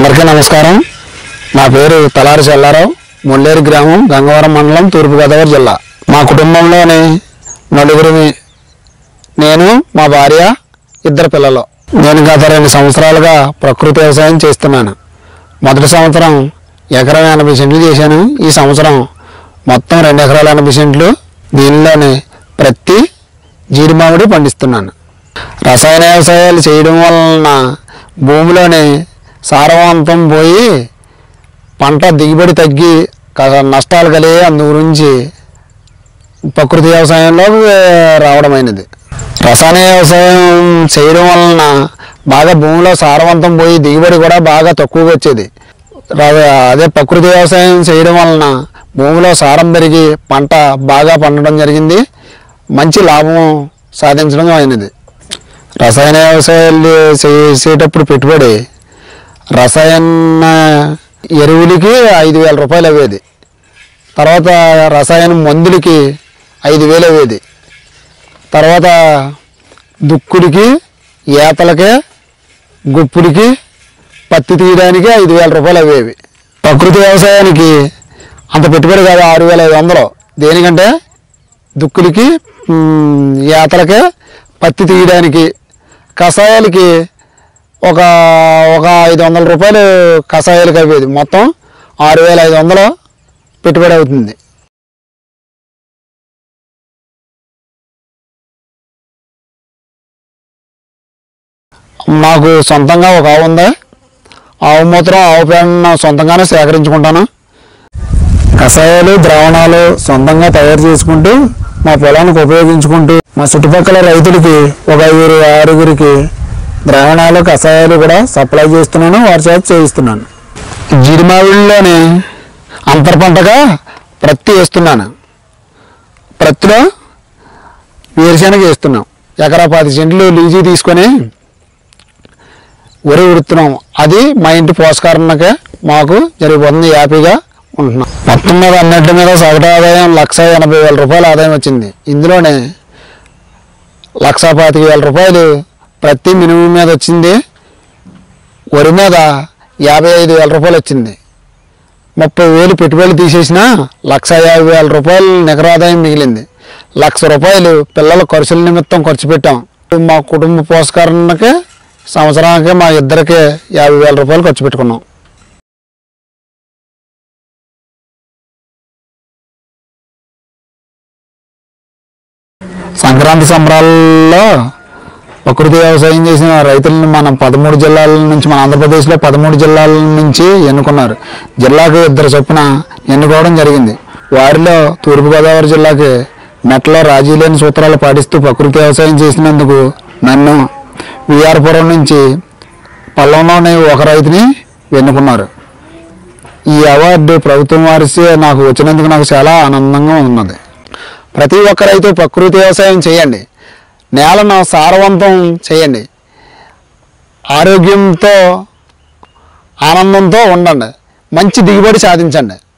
అందరికీ నమస్కారం నా పేరు తలారి చెల్లారావు ముల్లేరు గ్రామం గంగవరం మండలం తూర్పుగోదావరి జిల్లా మా కుటుంబంలోని నలుగురిని నేను మా భార్య ఇద్దరు పిల్లలు నేను గత రెండు సంవత్సరాలుగా ప్రకృతి వ్యవసాయం చేస్తున్నాను మొదటి సంవత్సరం ఎకరం ఎనభై సెంట్లు చేశాను ఈ సంవత్సరం మొత్తం రెండు ఎకరాల ఎనభై సెంట్లు దీనిలోనే ప్రతి జీడి మామిడి పండిస్తున్నాను రసాయన వ్యవసాయాలు చేయడం వలన భూమిలోని సారవంతం పోయి పంట దిగుబడి తగ్గి కాస్త నష్టాలు కలిగి అందు గురించి ప్రకృతి వ్యవసాయంలో రావడమైనది రసాయన వ్యవసాయం చేయడం వలన బాగా భూమిలో సారవంతం పోయి దిగుబడి కూడా బాగా తక్కువగా వచ్చేది రా- అదే ప్రకృతి వ్యవసాయం చేయడం వలన భూమిలో సారం పెరిగి పంట బాగా పండడం జరిగింది మంచి లాభం సాధించడం అయినది రసాయన వ్యవసాయాలు చేసేటప్పుడు పెట్టుబడి రసాయన ఎరువులకి ఐదు వేల రూపాయలు అయ్యేది తర్వాత రసాయన మందులకి ఐదు వేలు అయ్యేది తర్వాత దుక్కుడికి ఈతలకి గుప్పుడికి పత్తి తీయడానికి ఐదు వేల రూపాయలు అయ్యేవి ప్రకృతి వ్యవసాయానికి అంత పెట్టుబడి కాదు ఆరు వేల ఐదు వందలు దేనికంటే దుక్కులకి మ్, ఈతలకి పత్తి తీయడానికి కషాయాలకి ఒక ఒక ఐదు వందల రూపాయలు కషాయాలకి అయ్యేది మొత్తం ఆరు వేల ఐదు వందలు పెట్టుబడి అవుతుంది నాకు సొంతంగా ఒక ఆవు ఉంది ఆవు మూత్రం ఆవు పేడను సొంతంగానే సేకరించుకుంటాను కషాయాలు ద్రావణాలు సొంతంగా తయారు చేసుకుంటూ మా పొలానికి ఉపయోగించుకుంటూ మా చుట్టుపక్కల రైతులకి ఒక ఐదుగురు ఆరుగురికి ద్రావణాలు కషాయాలు కూడా సప్లై చేస్తున్నాను వారి చేత చేయిస్తున్నాను జీడిమావిడిలోనే అంతర పంటగా ప్రత్తి వేస్తున్నాను ప్రత్తిలో వేరుశెనగ వేస్తున్నాం ఎకరా పది సెంట్లు లీజీ తీసుకొని వరి ఉడుతున్నాం అది మా ఇంటి పోషకారణకే మాకు జరిగిపోతుంది హ్యాపీగా ఉంటున్నాం మొత్తం మీద అన్నింటి మీద సగటు ఆదాయం లక్ష ఎనభై వేల రూపాయల ఆదాయం వచ్చింది ఇందులోనే లక్ష పాతిక వేల రూపాయలు ప్రతి మినిమం మీద వచ్చింది వరి మీద యాభై ఐదు వేల రూపాయలు వచ్చింది ముప్పై వేలు పెట్టుబడులు తీసేసిన లక్ష యాభై వేల రూపాయలు నికర ఆదాయం మిగిలింది లక్ష రూపాయలు పిల్లల ఖర్చుల నిమిత్తం ఖర్చు పెట్టాం మా కుటుంబ పోషకారణకి సంవత్సరానికి మా ఇద్దరికి యాభై వేల రూపాయలు ఖర్చు పెట్టుకున్నాం సంక్రాంతి సంబరాల్లో ప్రకృతి వ్యవసాయం చేసిన రైతులను మనం పదమూడు జిల్లాల నుంచి మన ఆంధ్రప్రదేశ్లో పదమూడు జిల్లాల నుంచి ఎన్నుకున్నారు జిల్లాకు ఇద్దరు చొప్పున ఎన్నుకోవడం జరిగింది వారిలో తూర్పుగోదావరి జిల్లాకి మెట్లో రాజీ లేని సూత్రాలు పాటిస్తూ ప్రకృతి వ్యవసాయం చేసినందుకు నన్ను విఆర్పురం నుంచి పల్లంలోని ఒక రైతుని ఎన్నుకున్నారు ఈ అవార్డు ప్రభుత్వం వారిసే నాకు వచ్చినందుకు నాకు చాలా ఆనందంగా ఉన్నది ప్రతి ఒక్క రైతు ప్రకృతి వ్యవసాయం చేయండి నేలను సారవంతం చేయండి ఆరోగ్యంతో ఆనందంతో ఉండండి మంచి దిగుబడి సాధించండి